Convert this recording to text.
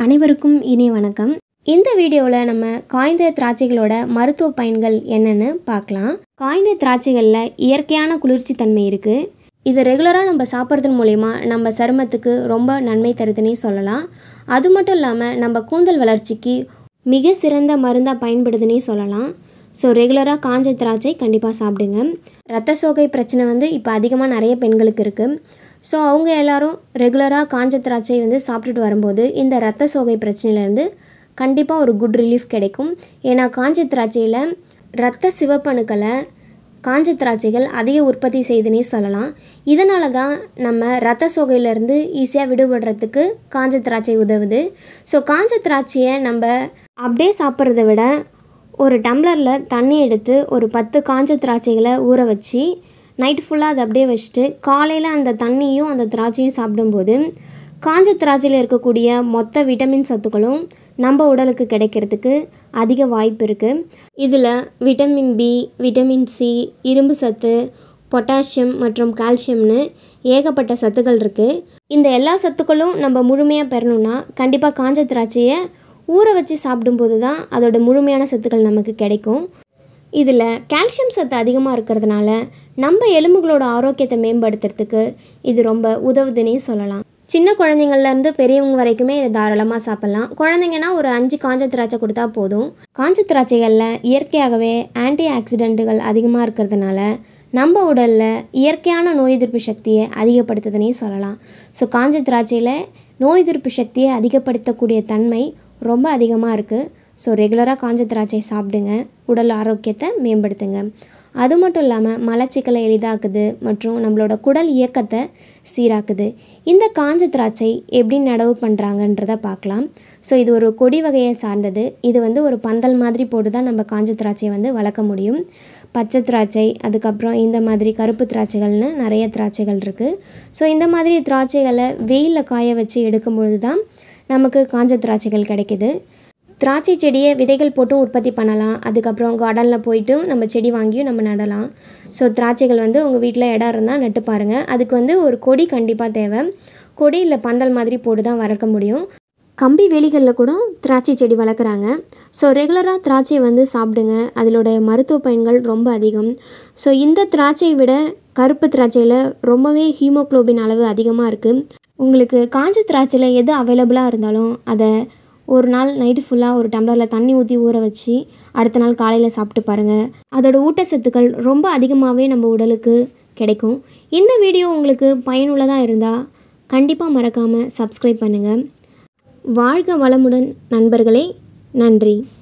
அனைவருக்கும் இனிய வணக்கம் இந்த வீடியோவில் நம்ம காய்ந்த திராட்சைகளோட மருத்துவ பயன்கள் என்னென்னு பார்க்கலாம் காய்ந்த திராட்சைகளில் இயற்கையான குளிர்ச்சி தன்மை இருக்குது இதை ரெகுலராக நம்ம சாப்பிட்றதன் மூலயமா நம்ம சருமத்துக்கு ரொம்ப நன்மை தருதுன்னே சொல்லலாம் அது மட்டும் இல்லாமல் நம்ம கூந்தல் வளர்ச்சிக்கு மிக சிறந்த மருந்தாக பயன்படுதுன்னே சொல்லலாம் ஸோ ரெகுலராக காஞ்ச திராட்சை கண்டிப்பாக சாப்பிடுங்க ரத்த சோகை பிரச்சனை வந்து இப்போ அதிகமாக நிறைய பெண்களுக்கு இருக்குது ஸோ அவங்க எல்லாரும் ரெகுலராக காஞ்ச திராட்சை வந்து சாப்பிட்டுட்டு வரும்போது இந்த ரத்த சோகை பிரச்சனையிலேருந்து கண்டிப்பாக ஒரு குட் ரிலீஃப் கிடைக்கும் ஏன்னா காஞ்ச திராட்சையில் ரத்த சிவப்பணுக்களை காஞ்ச திராட்சைகள் அதிக உற்பத்தி செய்துனே சொல்லலாம் இதனால தான் நம்ம ரத்த சோகையிலேருந்து ஈஸியாக விடுபடுறதுக்கு காஞ்ச திராட்சை உதவுது ஸோ காஞ்ச திராட்சையை நம்ம அப்படியே சாப்பிட்றத விட ஒரு டம்ளரில் தண்ணி எடுத்து ஒரு பத்து காஞ்ச திராட்சைகளை ஊற வச்சு நைட் ஃபுல்லாக அதை அப்படியே வச்சுட்டு காலையில் அந்த தண்ணியும் அந்த திராட்சையும் சாப்பிடும்போது காஞ்ச திராட்சையில் இருக்கக்கூடிய மொத்த விட்டமின் சத்துக்களும் நம்ம உடலுக்கு கிடைக்கிறதுக்கு அதிக வாய்ப்பு இருக்குது இதில் விட்டமின் பி விட்டமின் சி இரும்பு சத்து பொட்டாசியம் மற்றும் கால்சியம்னு ஏகப்பட்ட சத்துக்கள் இருக்குது இந்த எல்லா சத்துக்களும் நம்ம முழுமையாக பெறணும்னா கண்டிப்பாக காஞ்ச திராட்சையை ஊற வச்சு சாப்பிடும்போது தான் அதோட முழுமையான சத்துக்கள் நமக்கு கிடைக்கும் இதில் கால்சியம் சத்து அதிகமாக இருக்கிறதுனால நம்ம எலும்புகளோட ஆரோக்கியத்தை மேம்படுத்துறதுக்கு இது ரொம்ப உதவுதுன்னே சொல்லலாம் சின்ன குழந்தைங்கள்லேருந்து பெரியவங்க வரைக்குமே இதை தாராளமாக சாப்பிட்லாம் குழந்தைங்கன்னா ஒரு அஞ்சு காஞ்ச திராட்சை கொடுத்தா போதும் காஞ்ச திராட்சைகளில் இயற்கையாகவே ஆன்டி ஆக்சிடென்ட்டுகள் அதிகமாக இருக்கிறதுனால நம்ம உடலில் இயற்கையான நோய் எதிர்ப்பு சக்தியை அதிகப்படுத்துதுன்னே சொல்லலாம் ஸோ காஞ்ச திராட்சையில் நோய் எதிர்ப்பு சக்தியை அதிகப்படுத்தக்கூடிய தன்மை ரொம்ப அதிகமாக இருக்குது ஸோ ரெகுலராக காஞ்ச திராட்சை சாப்பிடுங்க உடல் ஆரோக்கியத்தை மேம்படுத்துங்க அது மட்டும் இல்லாமல் மலச்சிக்கலை எளிதாக்குது மற்றும் நம்மளோட குடல் இயக்கத்தை சீராக்குது இந்த காஞ்ச திராட்சை எப்படி நடவு பண்ணுறாங்கன்றத பார்க்கலாம் ஸோ இது ஒரு கொடி வகையை சார்ந்தது இது வந்து ஒரு பந்தல் மாதிரி போட்டு தான் நம்ம காஞ்ச திராட்சையை வந்து வளர்க்க முடியும் பச்சை திராட்சை அதுக்கப்புறம் இந்த மாதிரி கருப்பு திராட்சைகள்னு நிறைய திராட்சைகள் இருக்குது ஸோ இந்த மாதிரி திராட்சைகளை வெயிலில் காய வச்சு எடுக்கும் பொழுது தான் நமக்கு காஞ்ச திராட்சைகள் கிடைக்கிது திராட்சை செடியை விதைகள் போட்டும் உற்பத்தி பண்ணலாம் அதுக்கப்புறம் கார்டனில் போயிட்டு நம்ம செடி வாங்கியும் நம்ம நடலாம் ஸோ திராட்சைகள் வந்து உங்கள் வீட்டில் இடம் இருந்தால் நட்டு பாருங்கள் அதுக்கு வந்து ஒரு கொடி கண்டிப்பாக தேவை கொடி இல்லை பந்தல் மாதிரி போட்டு தான் வளர்க்க முடியும் கம்பி வேலிகளில் கூட திராட்சை செடி வளர்க்குறாங்க ஸோ ரெகுலராக திராட்சையை வந்து சாப்பிடுங்க அதிலோட மருத்துவ பயன்கள் ரொம்ப அதிகம் ஸோ இந்த திராட்சையை விட கருப்பு திராட்சையில் ரொம்பவே ஹீமோக்ளோபின் அளவு அதிகமாக இருக்குது உங்களுக்கு காஞ்ச திராட்சையில் எது அவைலபிளாக இருந்தாலும் அதை ஒரு நாள் நைட்டு ஃபுல்லாக ஒரு டம்ளரில் தண்ணி ஊற்றி ஊற வச்சு அடுத்த நாள் காலையில் சாப்பிட்டு பாருங்கள் அதோட ஊட்டச்சத்துக்கள் ரொம்ப அதிகமாகவே நம்ம உடலுக்கு கிடைக்கும் இந்த வீடியோ உங்களுக்கு பயனுள்ளதாக இருந்தால் கண்டிப்பாக மறக்காமல் சப்ஸ்கிரைப் பண்ணுங்கள் வாழ்க வளமுடன் நண்பர்களே நன்றி